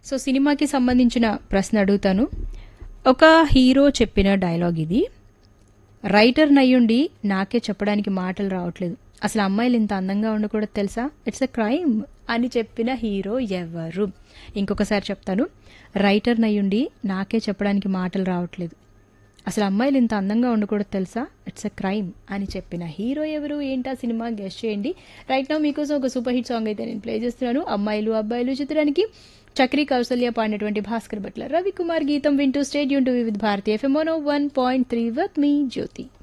so సినిమాకి సంబంధించిన ప్రశ్న అడుగుతాను ఒక హీరో చెప్పిన డైలాగ్ ఇది రైటర్ నయ్యుండి నాకే చెప్పడానికి మాటలు రావట్లేదు అసలు అమ్మాయిలు ఇంత అందంగా ఉండకూడదు తెలుసా ఇట్స్ ఎ క్రైమ్ అని చెప్పిన హీరో ఎవరు ఇంకొకసారి చెప్తాను రైటర్ నయ్యుండి నాకే చెప్పడానికి మాటలు రావట్లేదు అసలు అమ్మాయిలు ఇంత అందంగా ఉండకూడదు తెలుసా ఇట్స్ ఎ క్రైమ్ అని చెప్పిన హీరో ఎవరు ఏంటా సినిమా గెస్ట్ చేయండి రైట్ నౌ మీకోసం ఒక సూపర్ హిట్ సాంగ్ అయితే నేను ప్లే చేస్తున్నాను అమ్మాయిలు అబ్బాయిలు చిత్రానికి చక్రి కౌసల్య పాడినటువంటి భాస్కర్ భట్ల రవికుమార్ గీతం వింటూ stay tuned to with Bharatiya FM one point three with me Jyothi